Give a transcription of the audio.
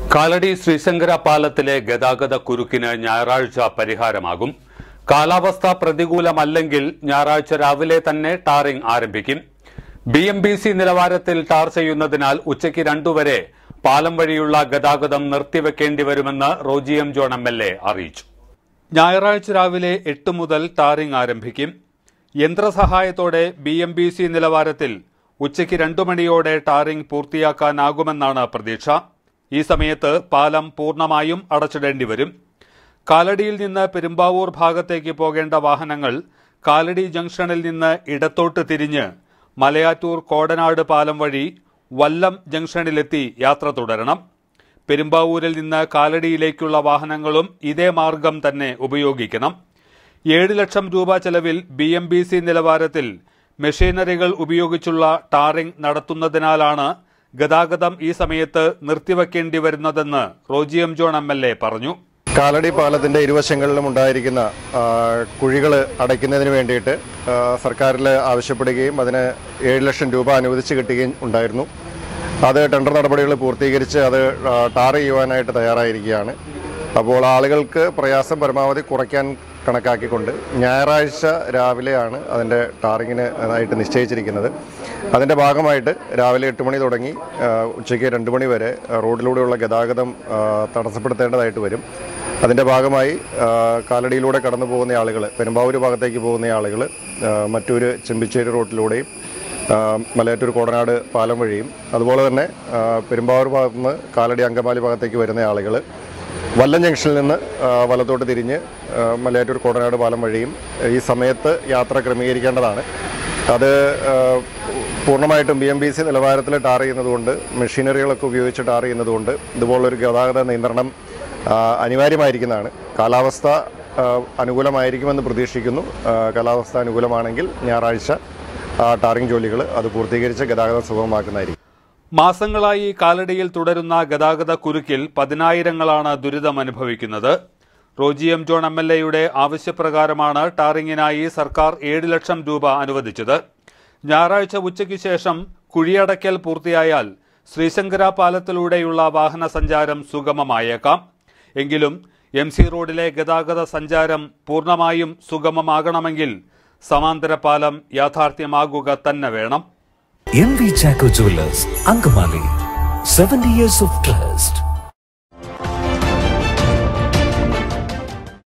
കാലടി ശ്രീശങ്കര പാലത്തിലെ ഗതാഗത കുരുക്കിന് ഞായറാഴ്ച പരിഹാരമാകും കാലാവസ്ഥ പ്രതികൂലമല്ലെങ്കിൽ ഞായറാഴ്ച രാവിലെ തന്നെ ടാറിംഗ് ആരംഭിക്കും ബി എം ബി സി നിലവാരത്തിൽ ടാർ ചെയ്യുന്നതിനാൽ ഉച്ചയ്ക്ക് രണ്ടുവരെ പാലം വഴിയുള്ള ഗതാഗതം നിർത്തിവെക്കേണ്ടി വരുമെന്ന് Roji M John M L A അറിയിച്ചു ഞായറാഴ്ച രാവിലെ എട്ട് മുതൽ ടാറിംഗ് ആരംഭിക്കും യന്ത്രസഹായത്തോടെ ബി എം ബി സി നിലവാരത്തിൽ ഉച്ചയ്ക്ക് രണ്ടു മണിയോടെ ടാറിംഗ് പൂർത്തിയാക്കാനാകുമെന്നാണ് പ്രതീക്ഷ ഈ സമയത്ത് പാലം പൂർണ്ണമായും അടച്ചിടേണ്ടി വരും കാലടിയിൽ നിന്ന് പെരുമ്പാവൂർ ഭാഗത്തേക്ക് പോകേണ്ട വാഹനങ്ങൾ കാലടി ജംഗ്ഷനിൽ നിന്ന് ഇടത്തോട്ട് തിരിഞ്ഞ് മലയാറ്റൂർ കോടനാട് പാലം വഴി വല്ലം ജംഗ്ഷനിലെത്തി യാത്ര തുടരണം പെരുമ്പാവൂരിൽ നിന്ന് കാലടിയിലേക്കുള്ള വാഹനങ്ങളും ഇതേ മാർഗം തന്നെ ഉപയോഗിക്കണം ഏഴ് ലക്ഷം രൂപ ചെലവിൽ ബി എം ബി സി നിലവാരത്തിൽ മെഷീനറികൾ ഉപയോഗിച്ചുള്ള ടാറിംഗ് നടത്തുന്നതിനാലാണ് ഗതാഗതം ഈ സമയത്ത് നിർത്തിവെക്കേണ്ടി വരുന്നതെന്ന് Roji M John M L A പറഞ്ഞു കാലടി പാലത്തിന്റെ ഇരുവശങ്ങളിലും ഉണ്ടായിരിക്കുന്ന കുഴികൾ അടയ്ക്കുന്നതിന് വേണ്ടിയിട്ട് ആ, സർക്കാരിൽ ആവശ്യപ്പെടുകയും അതിന് ഏഴ് ലക്ഷം രൂപ അനുവദിച്ച് കിട്ടുകയും ഉണ്ടായിരുന്നു അത് ടെൻഡർ നടപടികൾ പൂർത്തീകരിച്ച് അത് ആ, ടാർ ചെയ്യുവാനായിട്ട് തയ്യാറായിരിക്കുകയാണ് അപ്പോൾ ആളുകൾക്ക് പ്രയാസം പരമാവധി കുറയ്ക്കാൻ കണക്കാക്കിക്കൊണ്ട് ഞായറാഴ്ച രാവിലെയാണ് അതിൻ്റെ ടാറിങ്ങിന് ആയിട്ട് നിശ്ചയിച്ചിരിക്കുന്നത് അതിൻ്റെ ഭാഗമായിട്ട് രാവിലെ എട്ട് മണി തുടങ്ങി ആ, ഉച്ചയ്ക്ക് രണ്ട് മണി വരെ ആ, റോഡിലൂടെയുള്ള ഗതാഗതം ആ, തടസ്സപ്പെടുത്തേണ്ടതായിട്ട് വരും അതിൻ്റെ ഭാഗമായി ആ, കാലടിയിലൂടെ കടന്നു പോകുന്ന ആളുകൾ പെരുമ്പാവൂർ ഭാഗത്തേക്ക് പോകുന്ന ആളുകൾ മറ്റൊരു ചെമ്പിച്ചേരി റോട്ടിലൂടെയും ആ, മലയാറ്റൂർ കോടനാട് പാലം വഴിയും അതുപോലെ തന്നെ ആ, പെരുമ്പാവൂർ ഭാഗത്ത് നിന്ന് കാലടി അങ്കമാലി ഭാഗത്തേക്ക് വരുന്ന ആളുകൾ വല്ലം ജംഗ്ഷനിൽ നിന്ന് ആ, വലത്തോട്ട് തിരിഞ്ഞ് ആ, മലയാറ്റൂർ കോടനാട് പാലം വഴിയും ഈ സമയത്ത് യാത്ര ക്രമീകരിക്കേണ്ടതാണ് അത് ആ, പൂർണ്ണമായിട്ടും ബി എം ബി സി നിലവാരത്തിൽ ടാർ ചെയ്യുന്നതുകൊണ്ട് മെഷീനറികളൊക്കെ ഉപയോഗിച്ച് ടാർ ചെയ്യുന്നതുകൊണ്ട് ഇതുപോലൊരു ഗതാഗത നിയന്ത്രണം ആ, അനിവാര്യമായിരിക്കുന്നതാണ് കാലാവസ്ഥ ആ, അനുകൂലമായിരിക്കുമെന്ന് പ്രതീക്ഷിക്കുന്നു ആ, കാലാവസ്ഥ അനുകൂലമാണെങ്കിൽ ഞായറാഴ്ച ആ, ടാറിംഗ് ജോലികൾ അത് പൂർത്തീകരിച്ച് ഗതാഗതം സുഗമമാക്കുന്നതായിരിക്കും മാസങ്ങളായി കാലടിയിൽ തുടരുന്ന ഗതാഗത കുരുക്കിൽ പതിനായിരങ്ങളാണ് ദുരിതം അനുഭവിക്കുന്നത് Roji M John M L എയുടെ ആവശ്യപ്രകാരമാണ് ടാറിങ്ങിനായി സർക്കാർ ഏഴ് ലക്ഷം രൂപ അനുവദിച്ചത് ഞായറാഴ്ച ഉച്ചയ്ക്ക് ശേഷം കുഴിയടയ്ക്കൽ പൂർത്തിയായാൽ ശ്രീശങ്കര പാലത്തിലൂടെയുള്ള വാഹന സഞ്ചാരം സുഗമമായേക്കാം എങ്കിലും എം സി റോഡിലെ ഗതാഗത സഞ്ചാരം പൂർണ്ണമായും സുഗമമാകണമെങ്കിൽ സമാന്തര പാലം യാഥാർത്ഥ്യമാകുക തന്നെ വേണം M V Chacko jewellers Angamaly seventy years of trust